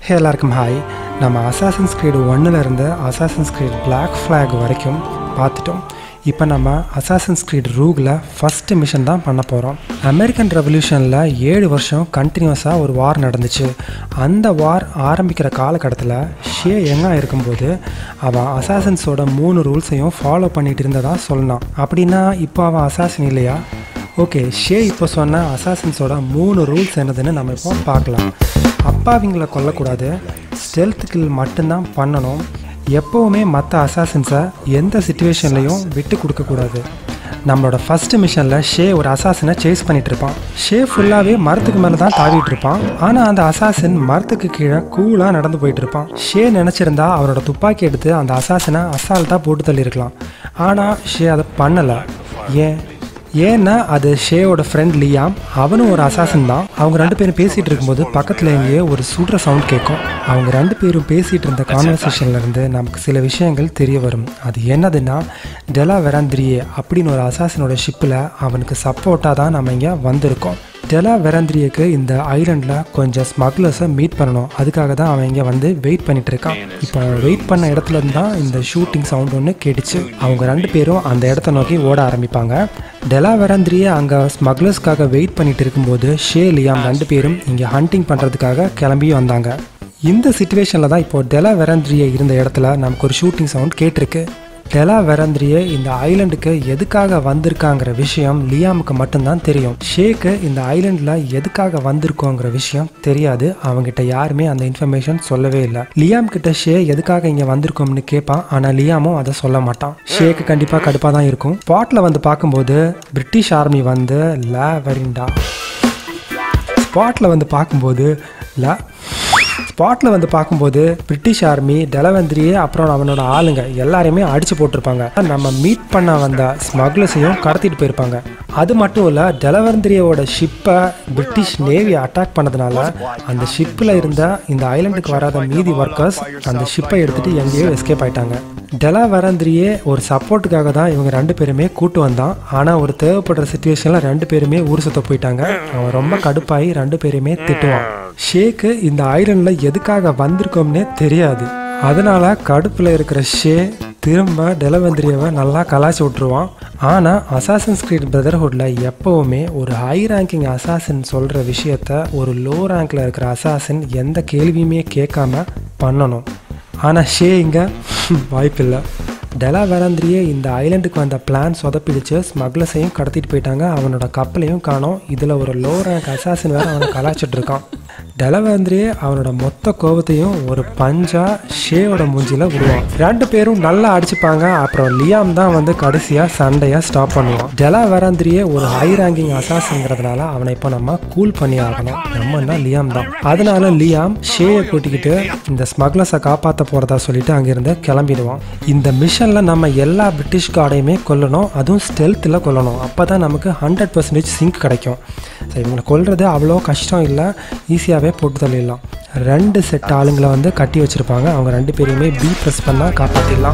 ஹே எல்லாருக்கும் ஹாய் நம்ம Assassin's greet ஒன்னில் இருந்து அசாசன்ஸ் கிரீட் Black Flag வரைக்கும் பார்த்துட்டோம் இப்போ நம்ம அசாசன்ஸ் கிரீட் ரூகில் ஃபஸ்ட்டு மிஷன் தான் பண்ண போகிறோம் அமெரிக்கன் ரெவல்யூஷனில் ஏழு வருஷம் கண்டினியூஸாக ஒரு வார் நடந்துச்சு அந்த வார் ஆரம்பிக்கிற காலகட்டத்தில் ஷே எங்கே இருக்கும்போது அவன் அசாசன்ஸோட மூணு ரூல்ஸையும் ஃபாலோ பண்ணிட்டு இருந்ததா சொல்லலாம் அப்படின்னா இப்போ அவன் அசாசன் இல்லையா ஓகே ஷே இப்போ சொன்ன அசாசன்ஸோட மூணு ரூல்ஸ் என்னதுன்னு நம்ம இப்போ பார்க்கலாம் அப்பாவிங்களை கொல்லக்கூடாது ஸ்டெல்த் கில் மட்டும்தான் பண்ணணும் எப்போவுமே மற்ற அசாசன்ஸை எந்த சுச்சுவேஷன்லையும் விட்டு கொடுக்கக்கூடாது நம்மளோட ஃபர்ஸ்ட் மிஷனில் ஷே ஒரு அசாசனை சேஸ் பண்ணிட்டு இருப்பான் ஷே ஃபுல்லாகவே மரத்துக்கு மேலே தான் தாவிட்டு இருப்பான் ஆனால் அந்த அசாசின் மரத்துக்கு கீழே கூலாக நடந்து போயிட்டு இருப்பான் ஷே நினச்சிருந்தா அவரோட துப்பாக்கி எடுத்து அந்த அசாசனை அசால்ட்டாக போட்டு தள்ளியிருக்கலாம் ஆனால் ஷே அதை பண்ணலை ஏன் ஏன்னா அது ஷேவோட ஃப்ரெண்ட் லியாம் அவனும் ஒரு அசாசன் தான் அவங்க ரெண்டு பேரும் பேசிகிட்டு இருக்கும்போது பக்கத்தில் எங்கேயோ ஒரு சுடுற சவுண்ட் கேட்கும் அவங்க ரெண்டு பேரும் பேசிகிட்டு இருந்த கான்வர்சேஷன்ல இருந்து நமக்கு சில விஷயங்கள் தெரிய வரும் அது என்னதுன்னா டெலா வெராந்திரியே அப்படின்னு ஒரு அசாசனோட ஷிப்பில் அவனுக்கு சப்போர்ட்டாக தான் நம்ம இங்கே வந்திருக்கோம் டெலா வெராந்திரியக்கு இந்த ஐலண்டில் கொஞ்சம் ஸ்மக்லர்ஸை மீட் பண்ணணும் அதுக்காக தான் அவன் இங்கே வந்து வெயிட் பண்ணிட்டு இருக்கான் இப்போ அவன் வெயிட் பண்ண இடத்துல இருந்து தான் இந்த ஷூட்டிங் சவுண்ட் ஒன்று கேட்டுச்சு அவங்க ரெண்டு பேரும் அந்த இடத்த நோக்கி ஓட ஆரம்பிப்பாங்க டெலா வெராந்திரியே அங்கே ஸ்மக்லர்ஸ்க்காக வெயிட் பண்ணிட்டு இருக்கும்போது ஷே லியாம் ரெண்டு பேரும் இங்கே ஹண்டிங் பண்ணுறதுக்காக கிளம்பி வந்தாங்க இந்த சுச்சுவேஷனில் தான் இப்போ டெலா வெராந்திரியே இருந்த இடத்துல நமக்கு ஒரு ஷூட்டிங் சவுண்ட் கேட்டிருக்கு டெலா வெராந்திரியே இந்த ஐலண்டுக்கு எதுக்காக வந்திருக்காங்கிற விஷயம் லியாமுக்கு மட்டும்தான் தெரியும் ஷேக்கு இந்த ஐலண்டில் எதுக்காக வந்திருக்கோங்கிற விஷயம் தெரியாது அவங்ககிட்ட யாருமே அந்த இன்ஃபர்மேஷன் சொல்லவே இல்லை லியாம் கிட்ட ஷே எதுக்காக இங்கே வந்திருக்கோம்னு கேட்பான் ஆனால் லியாமும் அதை சொல்ல மாட்டான் ஷேக்கு கண்டிப்பாக கடுப்பாக தான் இருக்கும் ஸ்பாட்டில் வந்து பார்க்கும்போது பிரிட்டிஷ் ஆர்மி வந்து ல வரிண்டா ஸ்பாட்டில் வந்து பார்க்கும்போது ல ஸ்பாட்டில் வந்து பார்க்கும்போது பிரிட்டிஷ் ஆர்மி டெலவந்திரியே அப்புறம் அவனோட ஆளுங்க எல்லாரையுமே அடிச்சு போட்டிருப்பாங்க நம்ம மீட் பண்ண வந்த ஸ்மக்லர்ஸையும் கடத்திட்டு போயிருப்பாங்க அது மட்டும் இல்லை டெலவந்திரியோட ஷிப்பை பிரிட்டிஷ் நேவி அட்டாக் பண்ணதுனால அந்த ஷிப்பில் இருந்த இந்த ஐலண்டுக்கு வராத மீதி ஒர்க்கர்ஸ் அந்த ஷிப்பை எடுத்துட்டு எங்கேயோ எஸ்கேப் ஆயிட்டாங்க டெலா வரந்திரியே ஒரு சப்போர்ட்டுக்காக தான் இவங்க ரெண்டு பேருமே கூட்டு வந்தான் ஆனால் ஒரு தேவைப்படுற சுச்சுவேஷனில் ரெண்டு பேருமே ஊர் சுத்த போயிட்டாங்க அவன் ரொம்ப கடுப்பாகி ரெண்டு பேருமே திட்டுவான் ஷேக்கு இந்த ஐலண்டில் எதுக்காக வந்திருக்கோம்னே தெரியாது அதனால கடுப்பில் இருக்கிற ஷே திரும்ப டெலவந்திரியவை நல்லா கலாச்சி விட்ருவான் ஆனால் அசாசன் ஸ்கிரீட் பிரதர்ஹுட்டில் எப்போவுமே ஒரு ஹை ரேங்கிங் அசாசின் சொல்கிற விஷயத்த ஒரு லோ ரேங்கில் இருக்கிற அசாசின் எந்த கேள்வியுமே கேட்காம பண்ணணும் ஆனால் ஷே இங்கே வாய்ப்பில்லை டெலா வேராந்திரியே இந்த ஐலண்டுக்கு வந்த பிளான் சொதப்பிடிச்சு ஸ்மக்லர்ஸையும் கடத்திட்டு போயிட்டாங்க அவனோட கப்பலையும் காணோம் இதில் ஒரு லோ ரேங்க் அசாசின் வேறு அவனை கலாச்சிட்டு இருக்கான் டெலவேந்திரியே அவனோட மொத்த கோபத்தையும் ஒரு பஞ்சா ஷேவோட மூஞ்சில விடுவான் ரெண்டு பேரும் நல்லா அடிச்சுப்பாங்க அப்புறம் லியாம் தான் வந்து கடைசியா சண்டையை ஸ்டாப் பண்ணுவான் டெலா வேராந்திரியே ஒரு ஹை ரேங்கிங் அசாஸுங்கிறதுனால அவனை இப்போ நம்ம கூல் பண்ணி ஆகணும் நம்மன்னா லியாம் தான் அதனால லியாம் ஷேயை கூட்டிக்கிட்டு இந்த ஸ்மக்லர்ஸை காப்பாற்ற போறதா சொல்லிட்டு அங்கிருந்து கிளம்பிடுவான் இந்த மிஷன்ல நம்ம எல்லா பிரிட்டிஷ் கார்டையுமே கொல்லணும் அதுவும் ஸ்டெல்த்தில் கொல்லணும் அப்போ தான் நமக்கு ஹண்ட்ரட் பர்சன்டேஜ் சிங்க் கிடைக்கும் ஸோ இவங்களை கொல்றது அவ்வளோ கஷ்டம் இல்லை ஈஸியாகவே போட்டு தள்ளிடலாம் ரெண்டு செட் ஆளுங்களை வந்து கட்டி வச்சுருப்பாங்க அவங்க ரெண்டு பேரையுமே பி ப்ரெஸ் பண்ணால் காப்பாற்றிடலாம்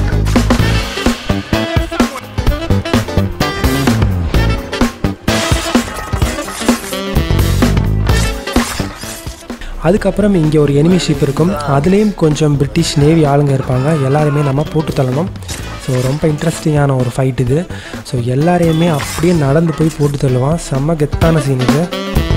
அதுக்கப்புறம் இங்கே ஒரு எனிமி ஷிப் இருக்கும் அதுலேயும் கொஞ்சம் பிரிட்டிஷ் நேவி ஆளுங்க இருப்பாங்க எல்லாருமே நம்ம போட்டு தள்ளணும் ஸோ ரொம்ப இன்ட்ரெஸ்டிங்கான ஒரு ஃபைட் இது ஸோ எல்லாரையுமே அப்படியே நடந்து போய் போட்டு தள்ளுவான் செம்ம கெத்தான சீன் இது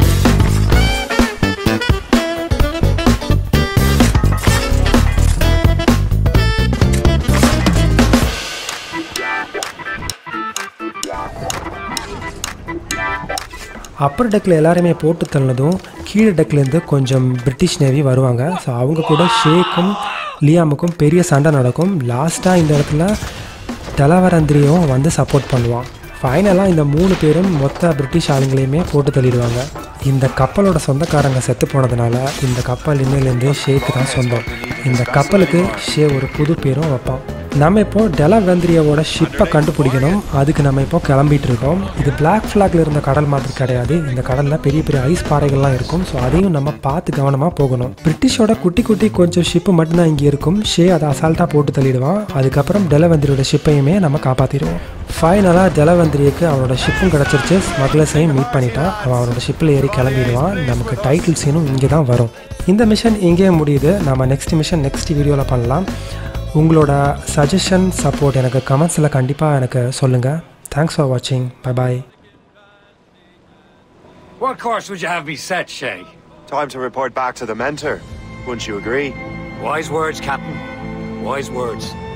அப்பர் டெக்கில் எல்லாருமே போட்டு தள்ளினதும் கீழே டெக்லேருந்து கொஞ்சம் பிரிட்டிஷ் நேவி வருவாங்க ஸோ அவங்க கூட ஷேக்கும் லியாமுக்கும் பெரிய சண்டை நடக்கும் லாஸ்ட்டாக இந்த இடத்துல டலவரந்திரியும் வந்து சப்போர்ட் பண்ணுவான் ஃபைனலாக இந்த மூணு பேரும் மொத்த பிரிட்டிஷ் ஆளுங்களையுமே போட்டு தள்ளிடுவாங்க இந்த கப்பலோட சொந்தக்காரங்க செத்து போனதுனால இந்த கப்பல் இன்னிலேருந்து ஷேக்கு தான் சொந்தம் இந்த கப்பலுக்கு ஷே ஒரு புது பேரும் வைப்பான் நம்ம இப்போ டெலவெந்திரியாவோட ஷிப்பை கண்டுபிடிக்கணும் அதுக்கு நம்ம இப்போ கிளம்பிட்டு இருக்கோம் இது பிளாக் ஃப்ளாக்ல இருந்த கடல் மாதிரி கிடையாது இந்த கடலில் பெரிய பெரிய ஐஸ் பாறைகள்லாம் இருக்கும் ஸோ அதையும் நம்ம பார்த்து கவனமாக போகணும் பிரிட்டிஷோட குட்டி குட்டி கொஞ்சம் ஷிப்பு மட்டும்தான் இங்கே இருக்கும் ஷே அதை அசால்ட்டாக போட்டு தள்ளிடுவான் அதுக்கப்புறம் டெலவெந்திரியோட ஷிப்பையுமே நம்ம காப்பாற்றிடுவோம் ஃபைனலாக ஜலவந்திரிக்கு அவனோட ஷிப்பும் கிடச்சிருச்சு ஸ்மக்லர்ஸையும் மீட் பண்ணிட்டான் அவன் அவனோட ஷிப்பில் ஏறி கிளம்பிடுவான் நமக்கு டைட்டில் சீனும் இங்கே தான் வரும் இந்த மிஷன் இங்கேயே முடியுது நம்ம நெக்ஸ்ட் மிஷன் நெக்ஸ்ட் வீடியோவில் பண்ணலாம் உங்களோட சஜஷன் சப்போர்ட் எனக்கு கமெண்ட்ஸில் கண்டிப்பாக எனக்கு சொல்லுங்கள் தேங்க்ஸ் ஃபார் வாட்சிங் bye bye What course would you have me set, Shay? Time to report back to the mentor. Wouldn't you agree? Wise words, Captain. Wise words.